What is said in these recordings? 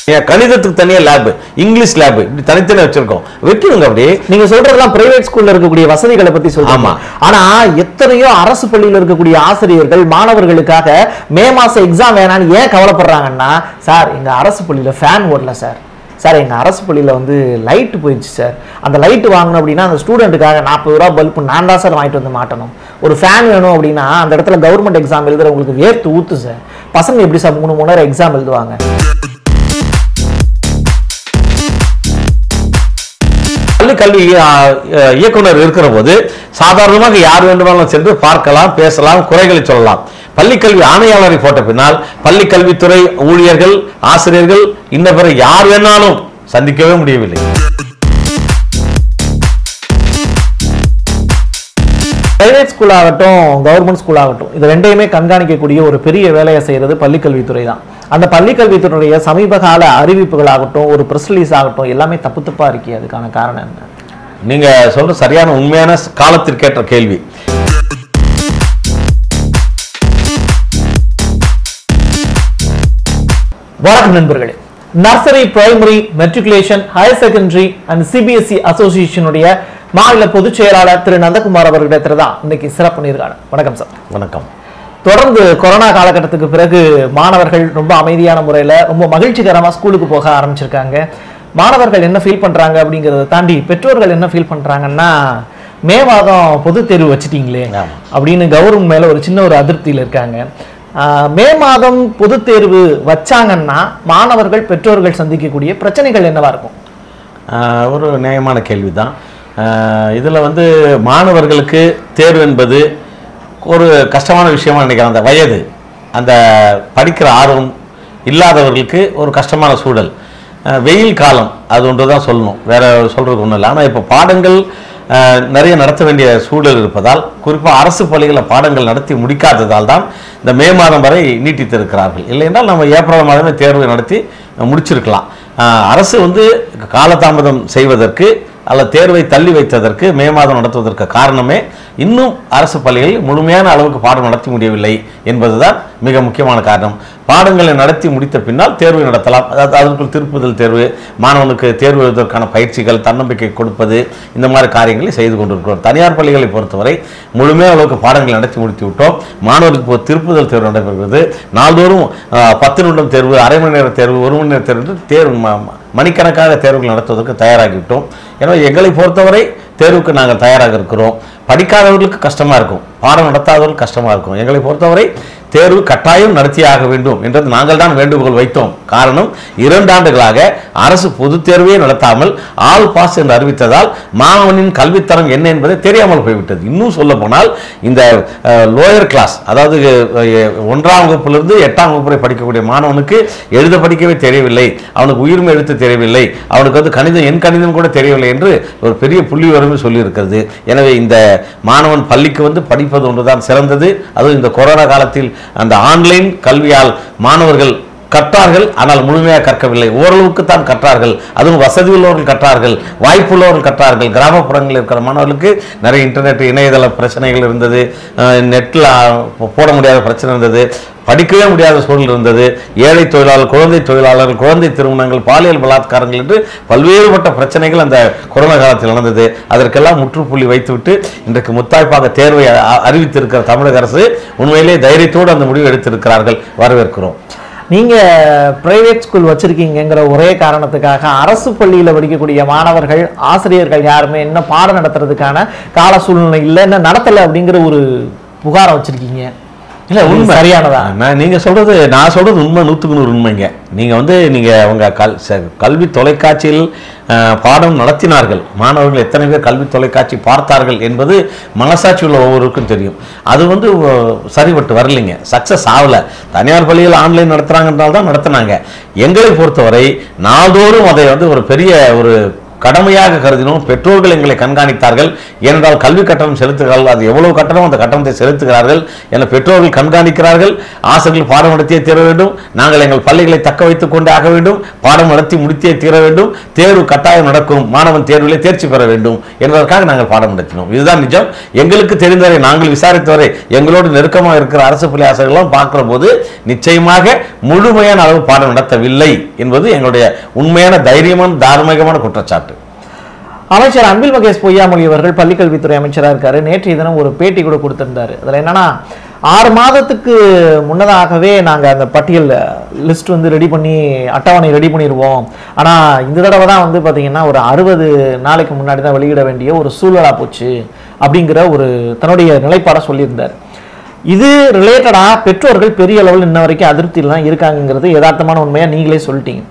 ஏன் கணிதத்துக்கு தனியா lab English lab இப்படி தனித்தனியா வச்சிருக்கோம் வைக்கணுங்க அப்படி நீங்க சொல்றதெல்லாம் பிரைவேட் ஸ்கூல்ல இருக்கக்கூடிய வசதிகளை பத்தி சொல்றீங்க ஆமா. ஆனா எத்தனையோ அரசு பள்ளியில இருக்கக்கூடிய ஆசிரியர்கள் மாணவர்களுக்காக மே மாசம் எக்ஸாம் வேணாம்னு ஏன் கவலைப்படுறாங்கன்னா சார் எங்க அரசு பள்ளியில ஃபேன் ஓடல சார் சார் எங்க அரசு பள்ளியில வந்து லைட் போயிடுச்சு சார் அந்த லைட் வாங்கணும் அப்படின்னா அந்த ஸ்டூடெண்ட்டுக்காக நாற்பது ரூபா பல்பு நான் தான் சார் வாங்கிட்டு வந்து மாட்டணும் ஒரு ஃபேன் வேணும் அப்படின்னா அந்த இடத்துல கவர்மெண்ட் எக்ஸாம் எழுதுறவங்களுக்கு வேர்த்து ஊத்து சார் பசங்க எப்படி சார் மூணு மணி நேரம் எக்ஸாம் எழுதுவாங்க பள்ளி கல்வி ஆ, ஆ, இயக்குனர் இருக்கிற போது சாதாரணமாக யார் வேண்டுமானாலும் சென்று பார்க்கலாம் பேசலாம் குறைகளை சொல்லலாம் பள்ளிக்கல்வி ஆணையாளரை போட்ட பின்னால் பள்ளி கல்வித்துறை ஊழியர்கள் ஆசிரியர்கள் இன்ன பிற யார் வேணாலும் சந்திக்கவே முடியவில்லை பிரைவேட் ஸ்கூல் ஆகட்டும் கவர்மெண்ட் ஸ்கூல் ஆகட்டும் இது ரெண்டையுமே கண்காணிக்கக்கூடிய ஒரு பெரிய வேலையை செய்யறது பள்ளிக்கல்வித்துறை தான் அந்த பள்ளிக்கல்வித்துறையுடைய சமீப கால அறிவிப்புகள் ஆகட்டும் ஒரு ப்ரெஸ் ரிலீஸ் ஆகட்டும் எல்லாமே தப்பு தப்பா இருக்கே அதுக்கான காரணம் என்ன நீங்க சொல்ற சரியான உண்மையான காலத்திற்கேற்ற கேள்வி வணக்கம் நண்பர்களே nursery primary matriculation higher secondary and CBSE அசோசியேஷனுடைய மாநில பொதுச் செயலாளர் திரு நந்தகுமார் அவர்களிடத்துல தான் இன்னைக்கு சிறப்பு நேர்காணல் வணக்கம் சார் வணக்கம் தொடர்ந்து கொரோனா காலகட்டத்துக்கு பிறகு மாணவர்கள் ரொம்ப அமைதியான முறையில் ரொம்ப மகிழ்ச்சிகரமாக ஸ்கூலுக்கு போக ஆரம்பிச்சிருக்காங்க மாணவர்கள் என்ன ஃபீல் பண்ணுறாங்க அப்படிங்கிறத தாண்டி பெற்றோர்கள் என்ன ஃபீல் பண்ணுறாங்கன்னா மே மாதம் பொதுத் தேர்வு வச்சிட்டீங்களே ஆமா. அப்படின்னு கௌரவம் மேலே ஒரு சின்ன ஒரு அதிருப்தியில் இருக்காங்க ஆஹ் மே மாதம் பொதுத் தேர்வு வச்சாங்கன்னா மாணவர்கள் பெற்றோர்கள் சந்திக்கக்கூடிய பிரச்சனைகள் என்னவா இருக்கும் ஆஹ் ஒரு நியாயமான கேள்விதான் ஆஹ் இதுல வந்து மாணவர்களுக்கு தேர்வு என்பது ஒரு கஷ்டமான விஷயமா நினைக்கிறேன் அந்த வயது அந்த படிக்கிற ஆர்வம் இல்லாதவர்களுக்கு ஒரு கஷ்டமான சூழல் ஆஹ் வெயில் காலம் அது ஒன்று தான் சொல்லணும் வேற சொல்றது ஒன்றும் இல்லை ஆனால் இப்போ பாடங்கள் ஆஹ் நிறைய நடத்த வேண்டிய சூழல் இருப்பதால் குறிப்பாக அரசு பள்ளிகளில் பாடங்கள் நடத்தி முடிக்காததால் தான் இந்த மே மாதம் வரை நீட்டித்திருக்கிறார்கள் இல்லை என்றால் நம்ம ஏப்ரல் மாதமே தேர்வு நடத்தி முடிச்சிருக்கலாம் ஆஹ் அரசு வந்து காலதாமதம் செய்வதற்கு அல்ல தேர்வை தள்ளி வைத்ததற்கு மே மாதம் நடத்துவதற்கு காரணமே இன்னும் அரசு பள்ளிகளில் முழுமையான அளவுக்கு பாடம் நடத்தி முடியவில்லை என்பதுதான் மிக முக்கியமான காரணம் பாடங்களை நடத்தி முடித்த பின்னால் தேர்வு நடத்தலாம் அதாவது அதற்குள் திருப்புதல் தேர்வு மாணவனுக்கு தேர்வு எழுதுவதற்கான பயிற்சிகள் தன்னம்பிக்கை கொடுப்பது இந்த மாதிரி காரியங்களை செய்து கொண்டிருக்கிறோம் தனியார் பள்ளிகளை பொறுத்தவரை முழுமையான அளவுக்கு பாடங்களை நடத்தி முடித்து விட்டோம் மாணவருக்கு இப்போ திருப்புதல் தேர்வு நடைபெறுகிறது நாள்தோறும் ஆஹ், பத்து நிமிடம் தேர்வு அரை மணி நேர தேர்வு ஒரு மணி நேர தேர்வு என்று தேர்வு ம- ம- மணிக்கணக்காக தேர்வுகள் நடத்துவதற்கு தயாராகிவிட்டோம் எனவே எங்களை பொறுத்தவரை தேர்வுக்கு நாங்கள் தயாராக இருக்கிறோம் படிக்காதவர்களுக்கு கஷ்டமா இருக்கும் பாடம் நடத்தாதவர்களுக்கு கஷ்டமா இருக்கும் எங்களை பொறுத்தவரை தேர்வு கட்டாயம் நடத்தியாக வேண்டும் என்றது நாங்கள் தான் வேண்டுகோள் வைத்தோம் காரணம் இரண்டு ஆண்டுகளாக அரசு பொதுத் தேர்வே நடத்தாமல் ஆல் பாஸ் என்று அறிவித்ததால் மாணவனின் கல்வித்தரம் என்ன என்பதை தெரியாமல் போய்விட்டது இன்னும் சொல்ல போனால் இந்த லோயர் கிளாஸ் அதாவது அஹ், ஒன்றாம் வகுப்பிலிருந்து எட்டாம் வகுப்பு வரை படிக்கக்கூடிய மாணவனுக்கு எழுத படிக்கவே தெரியவில்லை அவனுக்கு உயிர்மை எழுத்து தெரியவில்லை அவனுக்கு வந்து கணிதம் என் கணிதம் கூட தெரியவில்லை என்று ஒரு பெரிய புள்ளி வரமே சொல்லியிருக்கிறது எனவே இந்த மாணவன் பள்ளிக்கு வந்து படிப்பது ஒன்றுதான் சிறந்தது அதுவும் இந்த கொரோனா காலத்தில் அந்த ஆன்லைன் கல்வியால் மாணவர்கள் கற்றார்கள் ஆனால் முழுமையாக கற்கவில்லை ஓரளவுக்கு தான் கற்றார்கள் அதுவும் வசதி உள்ளவர்கள் கற்றார்கள் வாய்ப்புள்ளவர்கள் கற்றார்கள் கிராமப்புறங்களில் இருக்கிற மாணவர்களுக்கு நிறைய இன்டர்நெட் இணையதள பிரச்சனைகள் இருந்தது நெட்டில் போட முடியாத பிரச்சனை இருந்தது படிக்கவே முடியாத சூழல் இருந்தது ஏழை தொழிலாளர் குழந்தை தொழிலாளர்கள் குழந்தை திருமணங்கள் பாலியல் பலாத்காரங்கள் என்று பல்வேறுபட்ட பிரச்சனைகள் அந்த கொரோனா காலத்தில் நடந்தது அதற்கெல்லாம் முற்றுப்புள்ளி வைத்துவிட்டு இன்றைக்கு முத்தாய்ப்பாக தேர்வை அ- அறிவித்திருக்கிற தமிழக அரசு உண்மையிலே தைரியத்தோடு அந்த முடிவு எடுத்திருக்கிறார்கள் வரவேற்கிறோம் நீங்க பிரைவேட் ஸ்கூல் வச்சிருக்கீங்கங்கிற ஒரே காரணத்துக்காக அரசு பள்ளியில படிக்கக்கூடிய மாணவர்கள் ஆசிரியர்கள் யாருமே என்ன பாடம் நடத்துறதுக்கான கால சூழ்நிலை இல்லை என்ன நடத்தல அப்படிங்கிற ஒரு புகாரை வச்சிருக்கீங்க இல்ல இது உண்மை சரியானதா நான் நீங்க சொல்றது நான் சொல்றது உண்மை நூற்றுக்கு நூறு உண்மைங்க நீங்க வந்து நீங்க உங்க கல் ச- கல்வி தொலைக்காட்சியில் அஹ், பாடம் நடத்தினார்கள் மாணவர்கள் எத்தனை பேர் கல்வி தொலைக்காட்சி பார்த்தார்கள் என்பது மனசாட்சி உள்ள ஒவ்வொருவருக்கும் தெரியும் அது வந்து அஹ், சரிபட்டு வரலைங்க சக்சஸ் ஆகல தனியார் பள்ளியில் ஆன்லைன் நடத்துறாங்கன்றால் தான் நடத்துனாங்க எங்களை பொறுத்தவரை நாள்தோறும் அதை வந்து ஒரு பெரிய ஒரு கடமையாக கருதினோம் பெற்றோர்கள் எங்களை கண்காணித்தார்கள் ஏனென்றால் கல்வி கட்டணம் செலுத்துகிறார்கள் அது எவ்வளவு கட்டணம் அந்த கட்டணத்தை செலுத்துகிறார்கள் என பெற்றோர்கள் கண்காணிக்கிறார்கள் ஆசிரியர்கள் பாடம் நடத்தியே தீர வேண்டும் நாங்கள் எங்கள் பள்ளிகளை தக்க வைத்துக் கொண்டே ஆக வேண்டும் பாடம் நடத்தி முடித்தே தீர வேண்டும் தேர்வு கட்டாயம் நடக்கும் மாணவன் தேர்விலே தேர்ச்சி பெற வேண்டும் என்பதற்காக நாங்கள் பாடம் நடத்தினோம் இதுதான் நிஜம் எங்களுக்கு தெரிந்தவரை நாங்கள் விசாரித்தவரை எங்களோடு நெருக்கமாக இருக்கிற அரசு பள்ளி ஆசிரியர்கள்லாம் பார்க்கிற போது நிச்சயமாக முழுமையான அளவு பாடம் நடத்தவில்லை என்பது எங்களுடைய உண்மையான தைரியமான தார்மீகமான குற்றச்சாட்டு அமைச்சர் அன்பில் மகேஷ் பொய்யாமொழி அவர்கள் பள்ளிக்கல்வித்துறை அமைச்சராக இருக்காரு நேற்றைய தினம் ஒரு பேட்டி கூட கொடுத்திருந்தாரு அதுல என்னன்னா ஆறு மாதத்துக்கு முன்னதாகவே நாங்க அந்த பட்டியல் லிஸ்ட் வந்து ரெடி பண்ணி அட்டவணை ரெடி பண்ணிடுவோம் ஆனா இந்த தடவை தான் வந்து பாத்தீங்கன்னா ஒரு அறுபது நாளைக்கு முன்னாடி தான் வெளியிட வேண்டிய ஒரு சூழலா போச்சு அப்படிங்கிற ஒரு தன்னுடைய நிலைப்பாடை சொல்லியிருந்தார் இது ரிலேட்டடா பெற்றோர்கள் பெரிய அளவில் இன்ன வரைக்கும் அதிருப்தியில் தான் இருக்காங்கிறது யதார்த்தமான உண்மையா நீங்களே சொல்லிட்டீங்க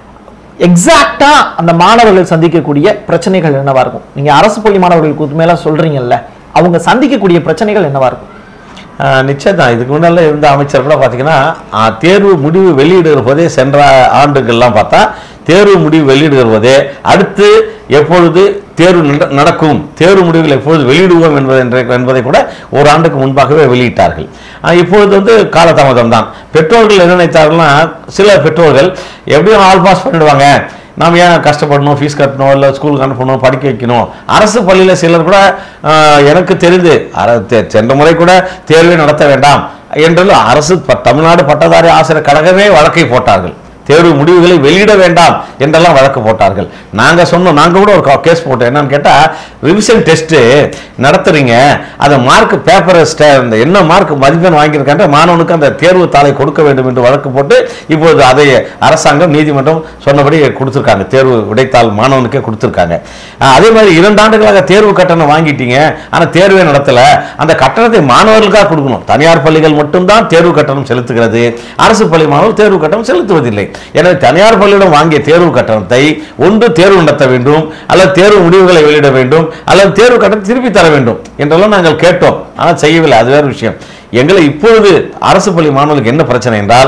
எக்ஸாக்டா அந்த மாணவர்கள் சந்திக்கக்கூடிய பிரச்சனைகள் என்னவா இருக்கும் நீங்க அரசு பள்ளி மாணவர்களுக்கு உண்மையில சொல்றீங்கல்ல அவங்க சந்திக்கக்கூடிய பிரச்சனைகள் என்னவா இருக்கும் ஆஹ் நிச்சயம் தான் இதுக்கு முன்னால இருந்த அமைச்சர் கூட பார்த்தீங்கன்னா ஆஹ் தேர்வு முடிவு வெளியிடுகிற போதே சென்ற ஆண்டுகள்லாம் பார்த்தா தேர்வு முடிவு வெளியிடுகிற போதே அடுத்து எப்பொழுது தேர்வு நட- நடக்கும் தேர்வு முடிவுகள் எப்பொழுது வெளியிடுவோம் என்பது என்ற- என்பதை கூட ஒரு ஆண்டுக்கு முன்பாகவே வெளியிட்டார்கள் ஆஹ் இப்பொழுது வந்து காலதாமதம் தான் பெற்றோர்கள் என்ன நினைத்தார்கள்னா சில பெற்றோர்கள் எப்படியும் ஆல் பாஸ் பண்ணிடுவாங்க நாம் ஏன் கஷ்டப்படணும் ஃபீஸ் கட்டணும் இல்லை ஸ்கூலுக்கு அனுப்பணும் படிக்க வைக்கணும் அரசு பள்ளியில் சிலர் கூட ஆஹ், எனக்கு தெரிந்து அர- தெ- சென்ற முறை கூட தேர்வை நடத்த வேண்டாம் என்று அரசு ப- தமிழ்நாடு பட்டதாரி ஆசிரியர் கழகமே வழக்கை போட்டார்கள் தேர்வு முடிவுகளை வெளியிட வேண்டாம் என்றெல்லாம் வழக்கு போட்டார்கள் நாங்க சொன்னோம் நாங்க கூட ஒரு கேஸ் போட்டோம் என்னன்னு கேட்டா ரிவிஷன் டெஸ்ட் நடத்துறீங்க அதை மார்க் பேப்பர் இந்த என்ன மார்க் மதிப்பெண் வாங்கியிருக்காங்க மாணவனுக்கு அந்த தேர்வு தாளை கொடுக்க வேண்டும் என்று வழக்கு போட்டு இப்போது அதை அரசாங்கம் நீதிமன்றம் சொன்னபடி கொடுத்துருக்காங்க தேர்வு விடைத்தாள் மாணவனுக்கே கொடுத்துருக்காங்க அஹ் அதே மாதிரி இரண்டு ஆண்டுகளாக தேர்வு கட்டணம் வாங்கிட்டீங்க ஆனா தேர்வே நடத்தல அந்த கட்டணத்தை மாணவர்களுக்காக கொடுக்கணும் தனியார் பள்ளிகள் மட்டும்தான் தேர்வு கட்டணம் செலுத்துகிறது அரசு பள்ளி மாணவர்கள் தேர்வு கட்டணம் செலுத்துவதில்லை எனவே தனியார் பள்ளியிடம் வாங்கிய தேர்வு கட்டணத்தை ஒன்று தேர்வு நடத்த வேண்டும் அல்லது தேர்வு முடிவுகளை வெளியிட வேண்டும் அல்லது தேர்வு கட்டணம் திருப்பி தர வேண்டும் என்றெல்லாம் நாங்கள் கேட்டோம் ஆனால் செய்யவில்லை அது வேறு விஷயம் எங்களை இப்பொழுது அரசு பள்ளி மாணவர்களுக்கு என்ன பிரச்சனை என்றால்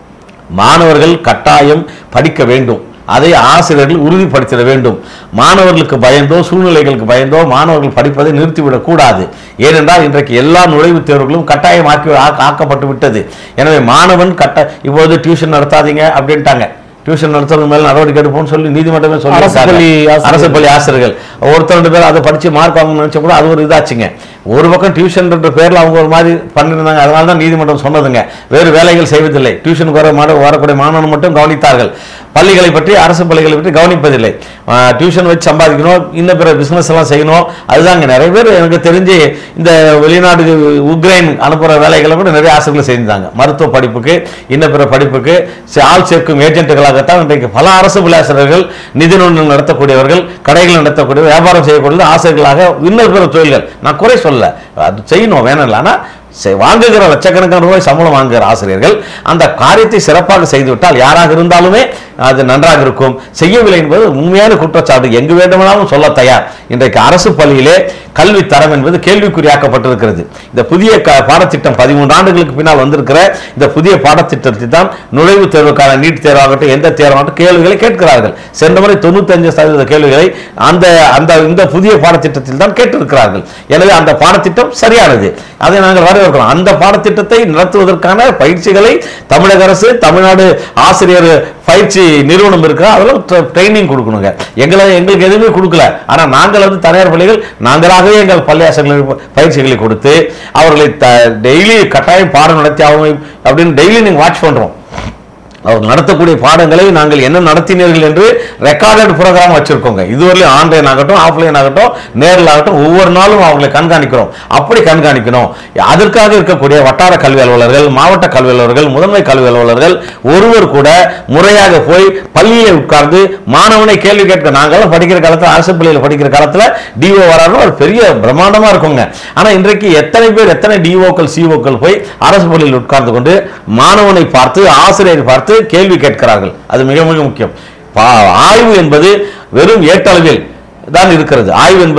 மாணவர்கள் கட்டாயம் படிக்க வேண்டும் அதை ஆசிரியர்கள் உறுதிப்படுத்திட வேண்டும் மாணவர்களுக்கு பயந்தோ சூழ்நிலைகளுக்கு பயந்தோ மாணவர்கள் படிப்பதை நிறுத்திவிடக் கூடாது ஏனென்றால் இன்றைக்கு எல்லா நுழைவுத் தேர்வுகளும் கட்டாயமாக்கி ஆக்க- ஆக்கப்பட்டு விட்டது எனவே மாணவன் கட்ட இப்போது டியூஷன் நடத்தாதீங்க அப்படின்ட்டாங்க டியூஷன் நடத்துறது மேல நடவடிக்கை எடுப்போம்னு சொல்லி நீதிமன்றமே சொல்லி அரசு பள்ளி ஆசிரியர்கள். அரசு பள்ளி ஆசிரியர்கள் ஒருத்தர் ரெண்டு பேர் அதை படிச்சு மார்க் வாங்கணும்னு நினைச்சா கூட அது ஒரு இதாச்சுங்க ஒரு பக்கம் டியூஷன்ன்ற பேர்ல அவங்க ஒரு மாதிரி பண்ணியிருந்தாங்க அதனால தான் நீதிமன்றம் சொன்னதுங்க வேறு வேலைகள் செய்வதில்லை டியூஷனுக்கு வர மாணவ வரக்கூடிய மாணவன் மட்டும் கவனித்தார்கள் பள்ளிகளை பற்றி அரசு பள்ளிகளை பற்றி கவனிப்பதில்லை ஆஹ் டியூஷன் வச்சு சம்பாதிக்கணும் இன்னும் பிற பிசினஸ் எல்லாம் செய்யணும் அதுதாங்க நிறைய பேர் எனக்கு தெரிஞ்சு இந்த வெளிநாடு உக்ரைன் அனுப்புற வேலைகளை கூட நிறைய ஆசிரியர்கள் செஞ்சாங்க மருத்துவ படிப்புக்கு இன்ன பிற படிப்புக்கு சே- ஆள் சேர்க்கும் ஏஜென்ட்டுகளாகத்தான் இன்றைக்கு பல அரசு பள்ளி ஆசிரியர்கள் நிதி நிறுவனம் நடத்தக்கூடியவர்கள் கடைகள் நடத்தக்கூடிய வியாபாரம் செய்யக்கூடிய ஆசிரியர்களாக இன்னொரு பிற தொழில்கள் நான் குறை சொல்ல அது செய்யணும் வேணும் இல்லை ஆனால் செ- வாங்குகிற லட்சக்கணக்கான ரூபாய் சம்பளம் வாங்குகிற ஆசிரியர்கள் அந்த காரியத்தை சிறப்பாக செய்துவிட்டால் யாராக இருந்தாலுமே அது நன்றாக இருக்கும் செய்யவில்லை என்பது உண்மையான குற்றச்சாட்டு எங்கு வேண்டுமானாலும் சொல்ல தயார் இன்றைக்கு அரசு பள்ளியிலே கல்வி தரம் என்பது கேள்விக்குறியாக்கப்பட்டிருக்கிறது இந்த புதிய க- பாடத்திட்டம் பதிமூன்று ஆண்டுகளுக்கு பின்னால் வந்திருக்கிற இந்த புதிய பாடத்திட்டத்தை தான் நுழைவுத் தேர்வுக்கான நீட் தேர்வாகட்டும் எந்த தேர்வாகட்டும் கேள்விகளை கேட்கிறார்கள் சென்ற முறை தொண்ணூத்தஞ்சு சதவீத கேள்விகளை அந்த அந்த இந்த புதிய பாடத்திட்டத்தில் தான் கேட்டிருக்கிறார்கள் எனவே அந்த பாடத்திட்டம் சரியானது அதை நாங்கள் வரவேற்கிறோம் அந்த பாடத்திட்டத்தை நடத்துவதற்கான பயிற்சிகளை தமிழக அரசு தமிழ்நாடு ஆசிரியர் பயிற்சி நிறுவனம் இருக்கா அதெல்லாம் ட்ரைனிங் கொடுக்கணுங்க எங்களை எங்களுக்கு எதுவுமே கொடுக்கல ஆனா நாங்கள் வந்து தனியார் பள்ளிகள் நாங்களாகவே எங்கள் பள்ளி ஆசிரியர்களுக்கு பயிற்சிகளை கொடுத்து அவர்களை டெய்லி கட்டாயம் பாடம் நடத்தி ஆகணும் அப்படின்னு டெய்லி நீங்க வாட்ச் பண்றோம் அவர் நடத்தக்கூடிய பாடங்களை நாங்கள் என்ன நடத்தினீர்கள் என்று ரெக்கார்டட் ப்ரோக்ராம் வச்சிருக்கோங்க இதுவரையிலும் ஆன்லைன் ஆகட்டும் ஆஃப்லைன் ஆகட்டும் நேரில் ஆகட்டும் ஒவ்வொரு நாளும் அவங்களை கண்காணிக்கிறோம் அப்படி கண்காணிக்கணும் அதற்காக இருக்கக்கூடிய வட்டார கல்வி அலுவலர்கள் மாவட்ட கல்வி அலுவலர்கள் முதன்மை கல்வி அலுவலர்கள் ஒருவர் கூட முறையாக போய் பள்ளியில உட்கார்ந்து மாணவனை கேள்வி கேட்க நாங்கெல்லாம் படிக்கிற காலத்துல அரசு பள்ளியில் படிக்கிற காலத்துல டிஓ வராருன்னு ஒரு பெரிய பிரம்மாண்டமா இருக்குங்க ஆனா இன்றைக்கு எத்தனை பேர் எத்தனை டிஓக்கள் சிஓக்கள் போய் அரசு பள்ளியில் உட்கார்ந்து கொண்டு மாணவனை பார்த்து ஆசிரியரை பார்த்து கேள்வி கேட்கிறார்கள் அது மிக மிக முக்கியம் பா- ஆய்வு என்பது வெறும் ஏட்டளவில் தான் இருக்கிறது ஆய்வு என்பது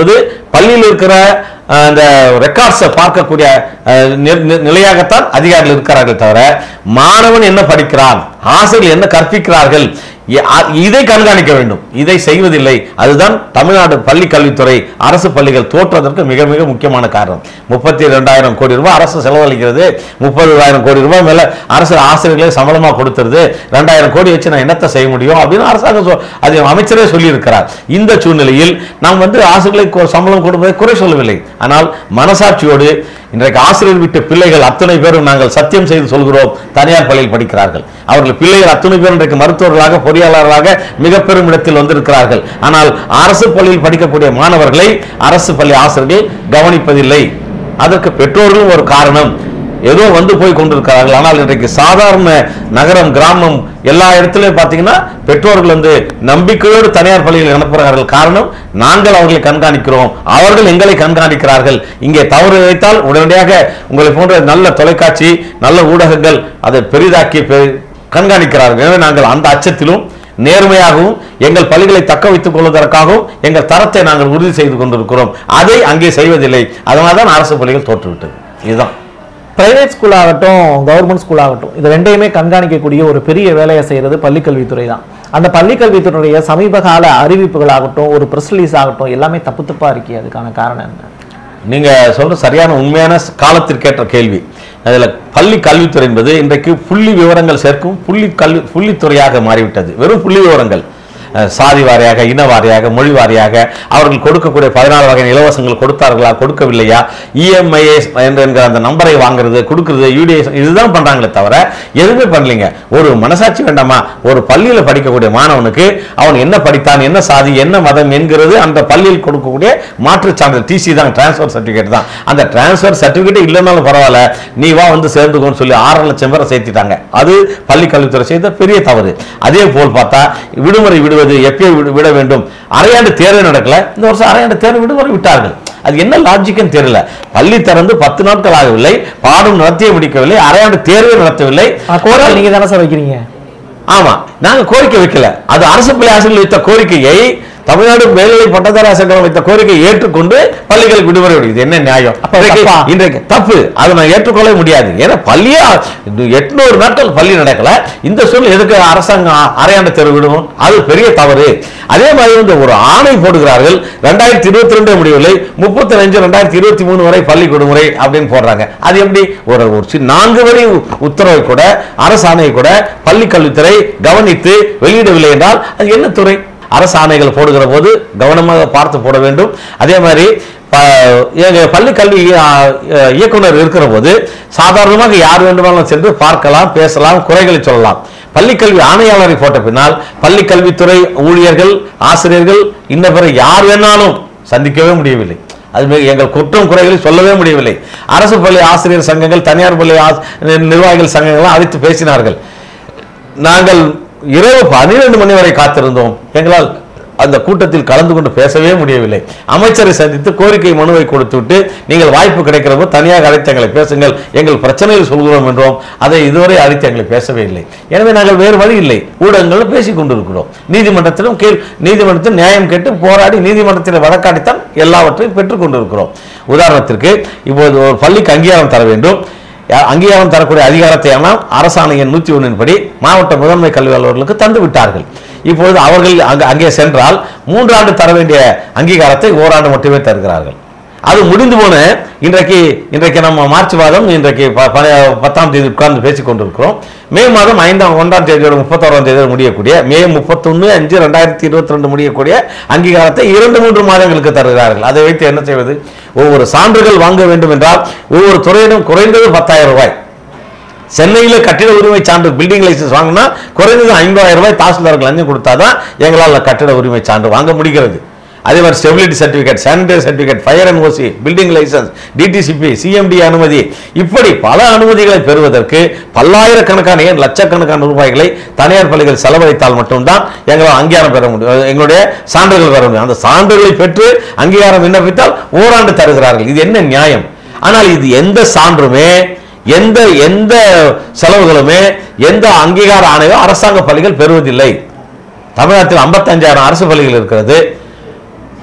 பள்ளியில் இருக்கிற அஹ், அந்த ரெக்கார்ட்ஸை பார்க்கக்கூடிய அஹ், நி- நி- நிலையாகத்தான் அதிகாரிகள் இருக்கிறார்கள் தவிர மாணவன் என்ன படிக்கிறான் ஆசிரியர்கள் என்ன கற்பிக்கிறார்கள் இ- அ- இதை கண்காணிக்க வேண்டும் இதை செய்வதில்லை அதுதான் தமிழ்நாடு பள்ளி கல்வித்துறை அரசு பள்ளிகள் தோற்றுவதற்கு மிக மிக முக்கியமான காரணம் முப்பத்தி ரெண்டாயிரம் கோடி ரூபாய் அரசு செலவழிக்கிறது முப்பதாயிரம் கோடி ரூபாய் மேல அரசு ஆசிரியர்களே சம்பளமா கொடுத்துருது ரெண்டாயிரம் கோடி வச்சு நான் என்னத்தை செய்ய முடியும் அப்படின்னு அரசாங்கம் சொ- அது அமைச்சரே சொல்லியிருக்கிறார் இந்த சூழ்நிலையில் நாம் வந்து ஆசிரியர்களுக்கு கொ- சம்பளம் கொடுப்பதை குறை சொல்லவில்லை ஆனால் மனசாட்சியோடு இன்றைக்கு ஆசிரியர் விட்டு பிள்ளைகள் அத்தனை பேரும் நாங்கள் சத்தியம் செய்து சொல்கிறோம் தனியார் பள்ளியில் படிக்கிறார்கள் அவர்கள் பிள்ளைகள் அத்தனை பேர் இன்றைக்கு மருத்துவர்களாக பொறியாளர்களாக மிக பெரும் இடத்தில் வந்திருக்கிறார்கள் ஆனால் அரசு பள்ளியில் படிக்கக்கூடிய மாணவர்களை அரசு பள்ளி ஆசிரியர்கள் கவனிப்பதில்லை அதற்கு பெற்றோர்களும் ஒரு காரணம் ஏதோ வந்து போய் கொண்டிருக்கிறார்கள் ஆனால் இன்றைக்கு சாதாரண நகரம் கிராமம் எல்லா இடத்துலயும் பார்த்தீங்கன்னா பெற்றோர்கள் வந்து நம்பிக்கையோடு தனியார் பள்ளியில் அனுப்புகிறார்கள் காரணம் நாங்கள் அவர்களை கண்காணிக்கிறோம் அவர்கள் எங்களை கண்காணிக்கிறார்கள் இங்கே தவறு வைத்தால் உடனடியாக உங்களை போன்ற நல்ல தொலைக்காட்சி நல்ல ஊடகங்கள் அதை பெரிதாக்கி பெ- கண்காணிக்கிறார்கள் எனவே நாங்கள் அந்த அச்சத்திலும் நேர்மையாகவும் எங்கள் பள்ளிகளை தக்க வைத்துக் கொள்வதற்காகவும் எங்கள் தரத்தை நாங்கள் உறுதி செய்து கொண்டிருக்கிறோம் அதை அங்கே செய்வதில்லை அதனால தான் அரசு பள்ளிகள் தோற்றுவிட்டது இதுதான் பிரைவேட் ஸ்கூல் ஆகட்டும் கவர்மெண்ட் ஸ்கூல் ஆகட்டும் இது ரெண்டையுமே கண்காணிக்கக்கூடிய ஒரு பெரிய வேலையை செய்யறது பள்ளிக்கல்வித்துறை தான் அந்த பள்ளிக்கல்வித்துறையுடைய சமீப கால அறிவிப்புகள் ஆகட்டும் ஒரு ப்ரெஸ் ரிலீஸ் ஆகட்டும் எல்லாமே தப்பு தப்பா இருக்கே அதுக்கான காரணம் என்ன நீங்க சொல்ற சரியான உண்மையான ஸ்- காலத்திற்கேற்ற கேள்வி அதுல பள்ளி கல்வித்துறை என்பது இன்றைக்கு புள்ளி விவரங்கள் சேர்க்கும் புள்ளி கல்வி புள்ளித்துறையாக மாறிவிட்டது வெறும் புள்ளி விவரங்கள் அஹ், சாதி வாரியாக இன வாரியாக மொழி வாரியாக அவர்கள் கொடுக்கக்கூடிய பதினாறு வகை இலவசங்கள் கொடுத்தார்களா கொடுக்கவில்லையா இஎம்ஐஏ என்கிற அந்த நம்பரை வாங்குறது கொடுக்கறது யூடிஎஸ் இதுதான் பண்றாங்களே தவிர எதுவுமே பண்ணலீங்க ஒரு மனசாட்சி வேண்டாமா ஒரு பள்ளியில் படிக்கக்கூடிய மாணவனுக்கு அவன் என்ன படித்தான் என்ன சாதி என்ன மதம் என்கிறது அந்த பள்ளியில் கொடுக்கக்கூடிய மாற்றுச் சான்றிதழ் டிசி தான் டிரான்ஸ்ஃபர் சர்டிஃபிகேட் தான் அந்த டிரான்ஸ்ஃபர் சர்டிஃபிகேட் இல்லைனாலும் பரவாயில்ல நீ வா வந்து சேர்ந்துக்கோன்னு சொல்லி ஆறரை லட்சம் பேரை சேர்த்திட்டாங்க அது பள்ளி கல்வித்துறை செய்த பெரிய தவறு அதே போல் பார்த்தா விடுமுறை விடுவது எப்பயோ விடு- விட வேண்டும் அரையாண்டு தேர்வு நடக்கல இந்த வருஷம் அரையாண்டு தேர்வு விடுமுறை விட்டார்கள் அது என்ன லாஜிக்னு தெரியல பள்ளி திறந்து பத்து நாட்கள் ஆகவில்லை பாடம் நடத்தியே முடிக்கவில்லை அரையாண்டு தேர்வே நடத்தவில்லை கோரிக்கை நீங்க தானே சார் வைக்கிறீங்க ஆமா நாங்க கோரிக்கை வைக்கல அது அரசு பள்ளி ஆசிரியர்கள் வைத்த கோரிக்கையை தமிழ்நாடு மேல்நிலை பட்டதாரி ஆசிரியர்கள் வைத்த கோரிக்கையை ஏற்றுக்கொண்டு பள்ளிகளுக்கு விடுமுறை விடுது என்ன நியாயம் அப்ப இன்றைக்கு- தப்பா? இன்றைக்கு தப்பு அதை நான் ஏற்றுக்கொள்ள முடியாது ஏன்னா பள்ளியே எட்நூறு நாட்கள் பள்ளி நடக்கல இந்த சூழல் எதுக்கு அரசாங்கம் அ- அரையாண்டு தேர்வு விடுவோம் அது பெரிய தவறு அதே மாதிரி வந்து ஒரு ஆணை போடுகிறார்கள் ரெண்டாயிரத்தி இருபத்தி ரெண்டு முடியவில்லை முப்பத்தி அஞ்சு ரெண்டாயிரத்தி இருபத்தி மூணு வரை பள்ளி விடுமுறை அப்படின்னு போடுறாங்க அது எப்படி ஒரு ஒரு சி- நான்கு வரை உ- உத்தரவை கூட அரசாணையை கூட பள்ளி கல்வித்துறை கவனித்து வெளியிடவில்லை என்றால் அது என்ன துறை அரசு ஆணைகள் போடுகிற போது கவனமாக பார்த்து போட வேண்டும் அதே மாதிரி ப- எங்க பள்ளி கல்வி ஆ, இயக்குனர் இருக்கிற போது சாதாரணமாக யார் வேண்டுமானாலும் சென்று பார்க்கலாம் பேசலாம் குறைகளை சொல்லலாம் பள்ளி கல்வி ஆணையாளரை போட்ட பின்னால் பள்ளி கல்வித்துறை ஊழியர்கள் ஆசிரியர்கள் இன்ன பிற யார் வேணாலும் சந்திக்கவே முடியவில்லை அது மிக- எங்கள் குற்றம் குறைகளை சொல்லவே முடியவில்லை அரசு பள்ளி ஆசிரியர் சங்கங்கள் தனியார் பள்ளி ஆஸ்- நிர்வாகிகள் சங்கங்கள்லாம் அழைத்து பேசினார்கள் நாங்கள் இரவு பன்னிரண்டு மணி வரை காத்திருந்தோம் எங்களால் அந்த கூட்டத்தில் கலந்து கொண்டு பேசவே முடியவில்லை அமைச்சரை சந்தித்து கோரிக்கை மனுவை கொடுத்துவிட்டு நீங்கள் வாய்ப்பு கிடைக்கிற போது தனியாக அழைத்து எங்களை பேசுங்கள் எங்கள் பிரச்சனையில் சொல்கிறோம் என்றோம் அதை இதுவரை அழைத்து எங்களை பேசவே இல்லை எனவே நாங்கள் வேறு வழி இல்லை ஊடகங்களில் பேசிக் கொண்டிருக்கிறோம் நீதிமன்றத்திலும் கீழ் நீதிமன்றத்தில் நியாயம் கேட்டு போராடி நீதிமன்றத்தில் வழக்காடித்தான் எல்லாவற்றையும் பெற்றுக் கொண்டிருக்கிறோம் உதாரணத்திற்கு இப்போது ஒரு பள்ளிக்கு அங்கீகாரம் தர வேண்டும் யா- அங்கீகாரம் தரக்கூடிய அதிகாரத்தை எல்லாம் அரசாணையின் நூற்றி ஒன்றின் படி மாவட்ட முதன்மை கல்வி அலுவலர்களுக்கு தந்து விட்டார்கள் இப்பொழுது அவர்கள் அங்க அங்கே சென்றால் மூன்றாண்டு தர வேண்டிய அங்கீகாரத்தை ஓராண்டு மட்டுமே தருகிறார்கள் அது முடிந்து போன இன்றைக்கு இன்றைக்கு நம்ம மார்ச் மாதம் இன்றைக்கு ப- ப- பத்தாம் தேதி உட்கார்ந்து பேசிக் கொண்டிருக்கிறோம் மே மாதம் ஐந்தாம் ஒன்றாம் தேதியோட முப்பத்தோராம் தேதியோட முடியக்கூடிய மே முப்பத்தொன்று அஞ்சு ரெண்டாயிரத்தி இருபத்தி ரெண்டு முடியக்கூடிய அங்கீகாரத்தை இரண்டு மூன்று மாதங்களுக்கு தருகிறார்கள் அதை வைத்து என்ன செய்வது ஒவ்வொரு சான்றுகள் வாங்க வேண்டும் என்றால் ஒவ்வொரு துறையிடம் குறைந்தது பத்தாயிரம் ரூபாய் சென்னையில் கட்டிட உரிமை சான்று பில்டிங் லைசன்ஸ் வாங்கினா குறைந்தது ஐம்பதாயிரம் ரூபாய் தாசில்தாருக்கு லஞ்சம் கொடுத்தாதான் எங்களால் கட்டிட உரிமை சான்று வாங்க முடிகிறது அதே மாதிரி stability certificate sanitary certificate fire and OC building licence DTCP CMD அனுமதி இப்படி பல அனுமதிகளை பெறுவதற்கு பல்லாயிரக்கணக்கான ஏன் லட்சக்கணக்கான ரூபாய்களை தனியார் பள்ளிகள் செலவழித்தால் மட்டும்தான் எங்களால் அங்கீகாரம் பெற முடியும் எங்களுடைய சான்றுகள் பெற முடியும் அந்த சான்றுகளை பெற்று அங்கீகாரம் விண்ணப்பித்தால் ஓராண்டு தருகிறார்கள் இது என்ன நியாயம் ஆனால் இது எந்த சான்றுமே எந்த எந்த செலவுகளுமே எந்த அங்கீகார ஆணையோ அரசாங்க பள்ளிகள் பெறுவதில்லை தமிழ்நாட்டில் 55000 அரசு பள்ளிகள் இருக்கிறது